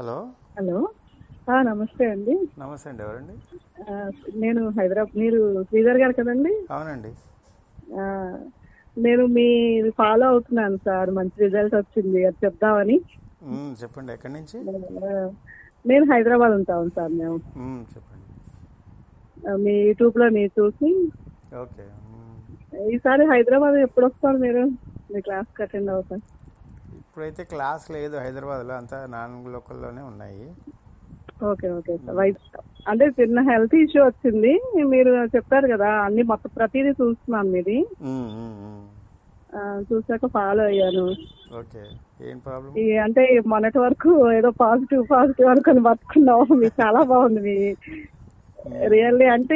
Hello hello ఆ, నమస్తే అండి నమస్తే అండి ఎవరండి ఆ, నేను హైదరాబాద్ మీరు శ్రీధర్ గారు కదండి అవునండి ఆ, నేను మీ ఫాలో అవుతున్నాను సార్ మంచి రిజల్ట్ వచ్చింది అది చెప్దామని మ్మ్, చెప్పండి ఎక్కడి నుంచి ఆ, నేను హైదరాబాద్ ఉంటాం సార్ మేము మ్మ్, చెప్పండి ఆ, మీ యూట్యూబ్లో మీరు చూసి ఓకే మ్మ్. ఈసారి హైదరాబాద్ ఎప్పుడు వస్తారు మీరు మీ క్లాస్కి అటెండ్ అవుతారు ఇప్పుడైతే క్లాస్ లేదు హైదరాబాద్లో అంతా నాన్ లోకల్లోనే ఉన్నాయి ఓకే ఓకే సార్ వైట్ అంటే చిన్న హెల్త్ ఇష్యూ వచ్చింది మీరు చెప్పారు కదా అన్ని మొత్తం ప్రతిదీ చూస్తున్నాను మీది మ్మ్, మ్మ్, మ్మ్. ఆ, చూసాక ఫాలో అయ్యాను ఓకే ఏం ప్రాబ్లం ఈ అంటే మొన్నటి వరకు ఏదో పాజిటివ్ పాజిటివ్ అనుకుని బతుకున్నాం మీకు చాలా బాగుంది మీ రియల్లీ అంటే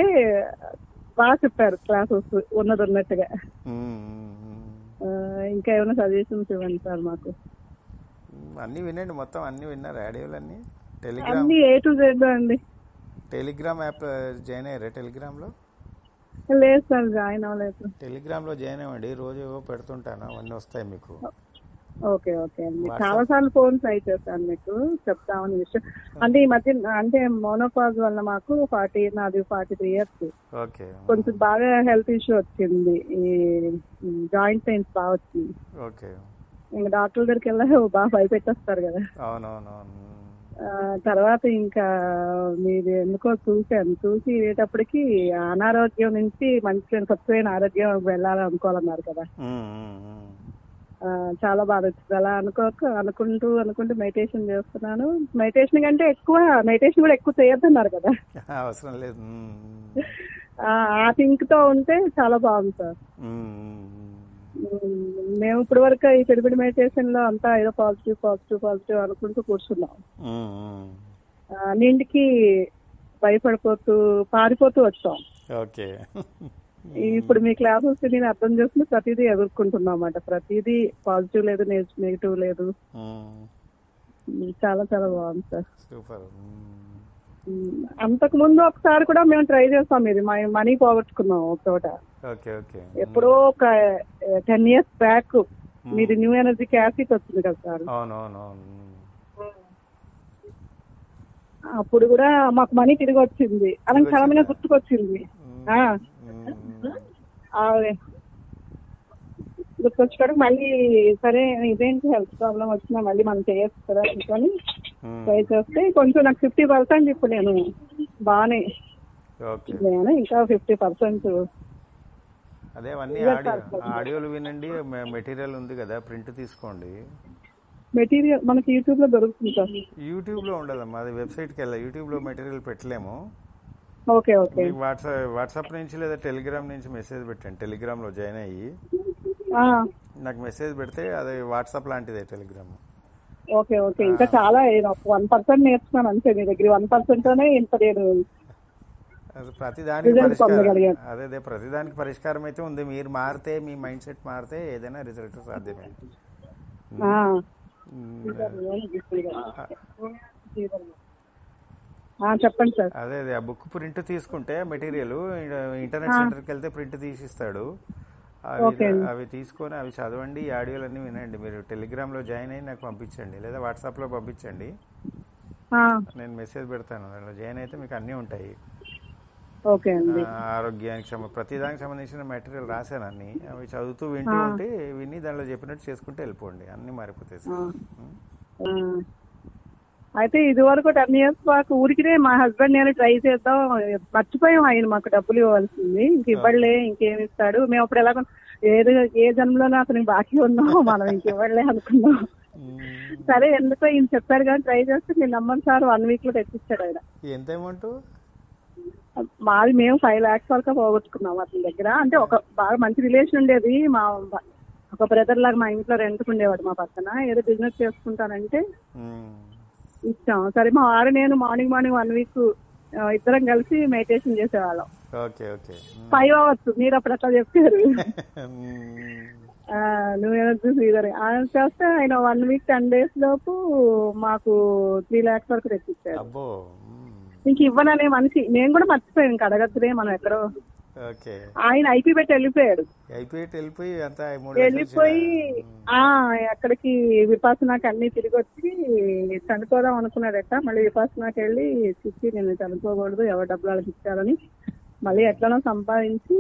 బాగా చెప్పారు క్లాసెస్ ఉన్నది ఉన్నట్టుగా మ్మ్, మ్మ్, మ్మ్. ఆ, ఇంకా ఏమైనా సజెషన్స్ ఇవ్వండి సార్ మాకు మ్మ్, అన్నీ వినండి మొత్తం అన్నీ విన్నారు ఆడియోలన్నీ టెలిగ్రామ్ అన్ని ఏ టు జెడ్ అండి టెలిగ్రామ్ యాప్ జాయిన్ అయ్యారా టెలిగ్రామ్లో లేదు సార్ జాయిన్ అవ్వలేదు టెలిగ్రామ్లో జాయిన్ అవ్వండి రోజు ఏవో పెడుతుంటాను అవన్నీ వస్తాయి మీకు ఓకే ఓకే అండి WhatsApp. చాలా సార్లు ఫోన్ ట్రై చేశాను మీకు చెప్తామని విషయం అంటే ఈ మధ్య అంటే మోనోపాజ్ వల్ల మాకు ఫార్టీ నాది ఫార్టీ త్రీ ఇయర్స్ ఓకే కొంచెం బాగా హెల్త్ ఇష్యూ వచ్చింది ఈ జాయింట్ పెయిన్స్ బాగా వచ్చింది ఓకే ఇంకా డాక్టర్ దగ్గరికి వెళ్ళా బాగా భయపెట్టేస్తారు కదా అవునవునవును ఆ, తర్వాత ఇంకా మీరు ఎందుకో చూశాను చూసి వెళ్ళేటప్పటికి అనారోగ్యం నుంచి మంచి స్వచ్ఛమైన ఆరోగ్యం వెళ్ళాలనుకోవాలన్నారు కదా మ్మ్, మ్మ్, మ్మ్. ఆ, చాలా బాధ వచ్చింది అలా అనుకోక అనుకుంటూ అనుకుంటూ మెడిటేషన్ చేస్తున్నాను మెడిటేషన్ కంటే ఎక్కువ మెడిటేషన్ కూడా ఎక్కువ చేయొద్దన్నారు కదా అవసరం లేదు మ్మ్, ఆ, ఆ థింక్ తో ఉంటే చాలా బాగుంది సార్ మ్మ్, మ్మ్, మ్మ్. ఉమ్, మేము ఇప్పటి వరకు ఈ పిరమిడ్ మెడిటేషన్ లో అంతా ఏదో పాజిటివ్ పాజిటివ్ పాజిటివ్ అనుకుంటూ కూర్చున్నాం మ్మ్, మ్మ్. ఆ, అన్నింటికి భయపడిపోతూ పారిపోతూ వచ్చాం ఓకే ఇప్పుడు మీ క్లాసెస్ నేను అర్థం చేసుకుని ప్రతిదీ ఎదుర్కొంటున్నాం అన్నమాట ప్రతిదీ పాజిటివ్ లేదు నెగిటివ్ లేదు మ్మ్. ఉమ్, చాలా చాలా బాగుంది సార్ సూపర్ మ్మ్. ఉమ్, అంతకు ముందు ఒకసారి కూడా మేము ట్రై చేస్తాం ఇది మా మనీ పోగొట్టుకున్నాం ఒక చోట ఓకే ఓకే ఎప్పుడో ఒక టెన్ ఇయర్స్ బ్యాక్ మీది న్యూ ఎనర్జీ క్యాసిట్ వచ్చింది కదా సార్ అవునవునవును అప్పుడు కూడా మాకు మనీ తిరిగి వచ్చింది అలా చాలా గుర్తుకొచ్చింది ఆ, అదే. గుర్తొచ్చుకోవడం మళ్ళీ సరే ఇదేంటి హెల్త్ ప్రాబ్లం వచ్చినా మళ్ళీ మనం చేయొచ్చు కదా అనుకొని ట్రై చేస్తే కొంచెం నాకు ఫిఫ్టీ పర్సెంట్ ఇప్పుడు నేను బాగానే ఓకే నేను ఇంకా ఫిఫ్టీ పర్సెంట్ అదే అవన్నీ ఆడియో ఆడియోలు వినండి మె- మెటీరియల్ ఉంది కదా ప్రింట్ తీసుకోండి మెటీరియల్ మనకి యూట్యూబ్ లో దొరుకుతుంది సార్ యూట్యూబ్లో ఉండదమ్మా అది వెబ్సైట్కి వెళ్ళా యూట్యూబ్లో మెటీరియల్ పెట్టలేము ఓకే ఓకే మీకు వాట్సాప్ వాట్సాప్ నుంచి లేదా టెలిగ్రామ్ నుంచి మెసేజ్ పెట్టండి టెలిగ్రామ్లో జాయిన్ అయ్యి ఆ, నాకు మెసేజ్ పెడితే అది వాట్సాప్ లాంటిదే టెలిగ్రామ్ ఓకే ఓకే ఇంకా చాలా వన్ పర్సెంట్ నేర్చుకున్నాను అంతే మీ దగ్గర వన్ పర్సెంట్ తోనే ఇంత నేను అది ప్రతిదానికి Result పరిష్కారం పొందగలిగారు. అదే అదే ప్రతిదానికి పరిష్కారం అయితే ఉంది మీరు మారితే మీ మైండ్ సెట్ మారితే ఏదైనా రిజల్ట్ సాధ్యమే ఆ, మ్, ఆ, చెప్పండి సార్ అదే అదే ఆ బుక్ ప్రింట్ తీసుకుంటే మెటీరియల్ ఇంటర్నెట్ సెంటర్కి వెళ్తే ప్రింట్ తీసిస్తాడు అవి ఓకే అండి. అవి తీసుకొని అవి చదవండి ఈ ఆడియోలన్నీ వినండి మీరు టెలిగ్రామ్లో జాయిన్ అయ్యి నాకు పంపించండి లేదా వాట్సాప్లో పంపించండి ఆ, నేను మెసేజ్ పెడతాను దాంట్లో జాయిన్ అయితే మీకు అన్నీ ఉంటాయి ఓకే అండి ఆ, ఆరోగ్యానికి సంబ ప్రతిదానికి సంబంధించిన మెటీరియల్ రాశాను అన్ని అవి చదువుతూ వింటూ ఉంటే విని దాంట్లో చెప్పినట్టు చేసుకుంటే వెళ్ళిపోండి అన్నీ మారిపోతాయి సార్ ఉం? ఆ. అయితే ఇది వరకు టెన్ ఇయర్స్ మాకు ఊరికినే మా హస్బెండ్ నేను ట్రై చేద్దాం మర్చిపోయాం ఆయన మాకు డబ్బులు ఇవ్వాల్సింది ఇంక ఇవ్వలే ఇంకేమి ఇస్తాడు మేము అప్పుడు ఎలా ఏది ఏ జన్మలోనో అతనికి బాకీ ఉన్నాం మనం ఇంక ఇవ్వలే అనుకున్నాం ఉం. సరే ఎందుకో ఈయన చెప్పారు కానీ ట్రై చేస్తే నేను నమ్మను సార్ వన్ వీక్ లో తెచ్చిస్తాడు ఆయన ఎంత అమౌంట్ మాది మేము ఫైవ్ లాక్స్ వరకు పోగొట్టుకున్నాం అతని దగ్గర అంటే ఒక బాగా మంచి రిలేషన్ ఉండేది మా ఒక బ్రదర్ లాగా మా ఇంట్లో రెంట్కు ఉండేవాడు మా పక్కన ఏదో బిజినెస్ చేసుకుంటానంటే ఉం. ఇచ్చాం సరే మా వారు నేను మార్నింగ్ మార్నింగ్ వన్ వీక్ ఇద్దరం కలిసి మెడిటేషన్ చేసేవాళ్ళం ఓకే ఓకే ఉం. ఫైవ్ అవర్స్ మీరు అప్పుడు అట్లా చెప్పారు ఉం. ఆ, నువ్వు ఏమొద్దు శ్రీధర్ ఆయన చేస్తే ఆయన వన్ వీక్ టెన్ డేస్ లోపు మాకు త్రీ లాక్స్ వరకు తెచ్చిచ్చారు అబ్బో ఉం. ఇంక ఇవ్వననే మనిషి నేను కూడా మర్చిపోయాను ఇంక అడగద్దులే మనం ఎక్కడో ఓకే ఆయన ఐపీ పెట్టి వెళ్ళిపోయాడు అయిపోయి వెళ్ళిపోయి అంతా మూడు వెళ్ళిపోయి ఆ అక్కడికి విపాసనాకి అన్ని తిరిగి వచ్చి చనిపోదాం అనుకున్నాడట మళ్ళీ విపాసనాకి వెళ్ళి చిచ్చి నేను చనిపోకూడదు ఎవరు డబ్బులు వాళ్ళకి ఇచ్చారని మళ్ళీ ఎట్లనో సంపాదించి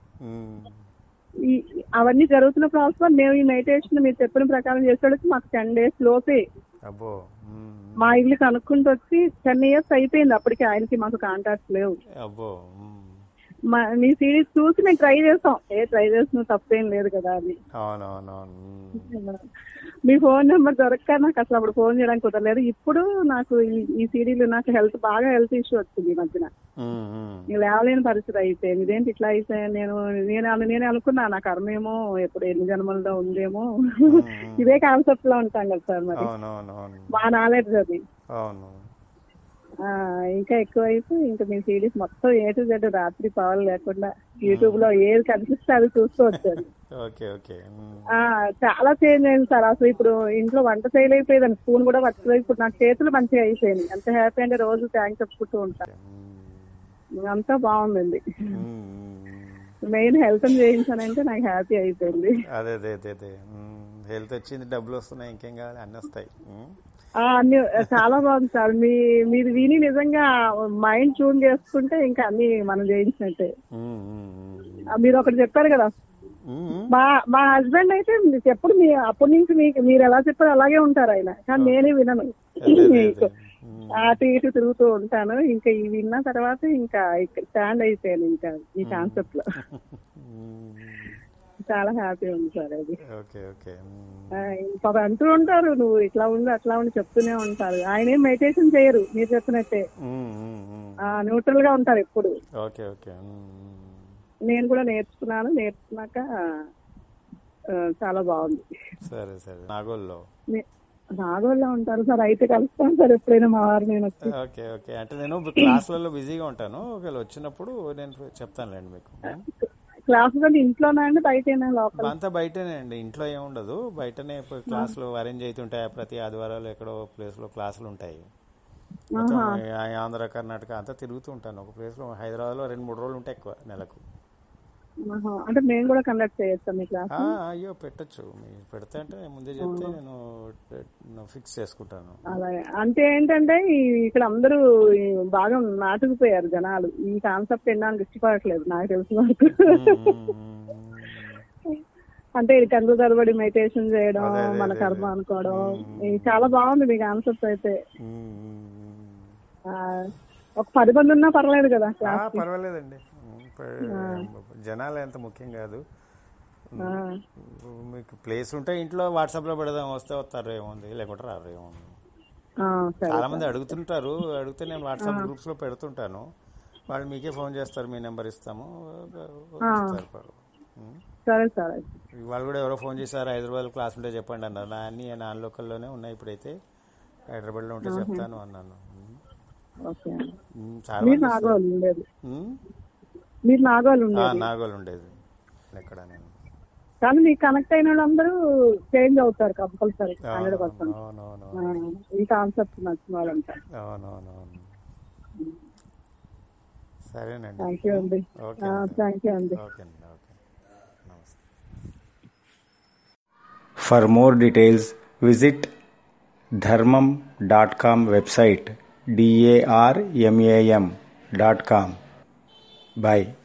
ఈ అవన్నీ జరుగుతున్న ప్రాసెస్ లో మేము ఈ మెడిటేషన్ మీరు చెప్పిన ప్రకారం చేసేటప్పుడు మాకు టెన్ డేస్ లోపే అబ్బో మ్మ్. మా ఇల్లు కనుక్కుంటూ వచ్చి టెన్ ఇయర్స్ అయిపోయింది అప్పటికి ఆయనకి మాకు కాంటాక్ట్స్ లేవు అబ్బో మ్మ్. మా మీ సిరీస్ చూసి మేము ట్రై చేస్తాం ఏ ట్రై చేసిన తప్పేం లేదు కదా అని అవునవునవును మ్మ్. మీ ఫోన్ నెంబర్ దొరక్క నాకు అసలు అప్పుడు ఫోన్ చేయడానికి కుదరలేదు ఇప్పుడు నాకు ఈ- ఈ సీడీలు నాకు హెల్త్ బాగా హెల్త్ ఇష్యూ వచ్చింది ఈ మధ్యన మ్మ్, మ్మ్. నేను లేవలేని పరిస్థితి అయిపోయింది ఇదేంటి ఇట్లా అయిపోయాను నేను నేను అను- నేనే అనుకున్నా నా కర్మేమో ఎప్పుడు ఎన్ని జన్మల్లో ఉందేమో ఇదే కాన్సెప్ట్ లో ఉంటాం కదా సార్ మరి అవునవునవును మా నాలెడ్జ్ అది అవును ఆ, ఇంకా ఎక్కువైపు ఇంకా మీ సిరీస్ మొత్తం ఏ టు జెడ్ రాత్రి పవర్ లేకుండా యూట్యూబ్ లో ఏది కనిపిస్తే అది చూస్తూ వచ్చాను ఓకే ఓకే మ్మ్. ఆ చాలా చేంజ్ అయింది సార్ అసలు ఇప్పుడు ఇంట్లో వంట చేయలేకపోయేదాన్ని స్పూన్ కూడా పట్టుకోలేదు ఇప్పుడు నాకు చేతులు మంచిగా అయిపోయింది ఎంత హ్యాపీ అంటే రోజు థ్యాంక్స్ చెప్పుకుంటూ ఉంటాను మ్మ్. అంతా బాగుంది మ్మ్, మ్మ్. మెయిన్ హెల్త్ చేయించానంటే నాకు హ్యాపీ అయిపోయింది అదే అదే అదే అదే హెల్త్ వచ్చింది డబ్బులు వస్తున్నాయి ఇంకేం కావాలి అన్నీ వస్తాయి మ్మ్. ఆ, అన్ని చాలా బాగుంది సార్ మీ మీరు విని నిజంగా మైండ్ ట్యూన్ చేసుకుంటే ఇంకా అన్ని మనం చేయించినట్టే మ్మ్, మ్మ్, మ్మ్. ఆ, మీరు ఒకటి చెప్పారు కదా మ్మ్. మా మా హస్బెండ్ అయితే మీరు ఎప్పుడు మీ అప్పటి నుంచి మీకు మీరు ఎలా చెప్పారో అలాగే ఉంటారు ఆయన కానీ నేనే వినను అదే, అదే, మీకు అదే. మ్మ్. అటు ఇటు తిరుగుతూ ఉంటాను ఇంకా ఇవి విన్న తర్వాత ఇంకా స్టాండ్ అయిపోయాను ఇంకా ఈ కాన్సెప్ట్ లో మ్మ్. చాలా హ్యాపీ ఉంది సార్ అది ఓకే ఓకే మ్మ్. ఆ, ఇంకొక అంటూ ఉంటారు నువ్వు ఇట్లా ఉండు అట్లా ఉండి చెప్తూనే ఉంటారు ఆయన ఏం మెడిటేషన్ చేయరు మీరు చెప్పినట్టే మ్మ్, మ్మ్, మ్మ్. న్యూట్రల్ గా ఉంటారు ఎప్పుడు ఓకే ఓకే మ్మ్. నేను కూడా నేర్చుకున్నాను నేర్చుకున్నాక ఆ, చాలా బాగుంది సరే సరే నాగోల్లో నే- నాగోల్లో ఉంటారు సార్ అయితే కలుస్తాను సార్ ఎప్పుడైనా మా వారు నేను వచ్చి ఓకే ఓకే అంటే నేను క్లాసులలో బిజీగా ఉంటాను ఒకవేళ వచ్చినప్పుడు నేను చెప్తానులేండి మీకు క్లాస్ అంటే ఇంట్లోనా అండి బయటేనా లోపల అంతా బయటనే అండి ఇంట్లో ఏముండదు బయటనే పోయి క్లాసులు అరేంజ్ అవుతుంటాయి ప్రతి ఆదివారాలు ఎక్కడో ప్లేస్ లో క్లాసులు ఉంటాయి మొత్తం ఆ- ఆంధ్ర కర్ణాటక అంతా తిరుగుతూ ఉంటాను ఒక ప్లేస్ లో హైదరాబాద్ లో రెండు మూడు రోజులు ఉంటాయి ఎక్కువ నెలకు ఆహా. అంటే మేము కూడా కండక్ట్ చేయొచ్చా మీ క్లాస్ ఆ, అయ్యో పెట్టొచ్చు మీరు పెడతా అంటే ముందే చెప్తే నేను ఫిక్స్ చేసుకుంటాను అలాగే అంటే ఏంటంటే ఈ- ఇక్కడ అందరూ ఈ బాగా నాటుకుపోయారు జనాలు ఈ కాన్సెప్ట్ వినడానికి ఇష్టపడట్లేదు నాకు తెలిసిన వరకు అంటే ఇది కందు తరబడి మెడిటేషన్ చేయడం అదే, అదే, మన అదే, కర్మ అదే. అనుకోవడం ఇది చాలా బాగుంది మీ కాన్సెప్ట్ అయితే ఆ, ఒక పది మంది ఉన్నా పర్లేదు కదా ఆ, క్లాస్ పర్వాలేదండి ఉమ్, ప- జనాలు ఎంత ముఖ్యం కాదు మీకు ప్లేస్ ఉంటే ఇంట్లో వాట్సాప్ లో పెడదాం వస్తే వస్తారు ఏముంది లేకుంటే రారు ఏముంది సరే చాలా మంది అడుగుతుంటారు అడిగితే నేను వాట్సాప్ గ్రూప్స్ లో పెడుతుంటాను వాళ్ళు మీకే ఫోన్ చేస్తారు మీ నెంబర్ ఇస్తాము ఇస్తారు. ఉమ్. సరే సరే వాళ్ళు కూడా ఎవరో ఫోన్ చేశారు హైదరాబాద్ క్లాస్ ఉంటే చెప్పండి అన్నారు నా అన్ని నాన్ లోకల్లోనే ఉన్నాయి ఇప్పుడైతే హైదరాబాద్లో ఉంటే చెప్తాను అన్నాను ఉమ్. ఓకే ఉమ్, చాలా మీరు మంది నాగోలు ఉండేది ఉమ్. మీరు నాగోలు ఆ, ఉండేది నాగోల్ ఉండేది ఎక్కడ నేను కానీ మీకు కనెక్ట్ అయిన వాళ్ళందరూ చేంజ్ అవుతారు కంపల్సరీ హండ్రెడ్ పర్సెంట్ అవునవును ఈ కాన్సెప్ట్ నచ్చిన వాళ్ళంతా అవునవునవును సరేనండి థ్యాంక్ యూ అండి ఓకే థ్యాంక్ యూ అండి ఓకే అండి ఓకే నమస్తే For more details, visit dharmam.com website d a r m a m dot com. Bye.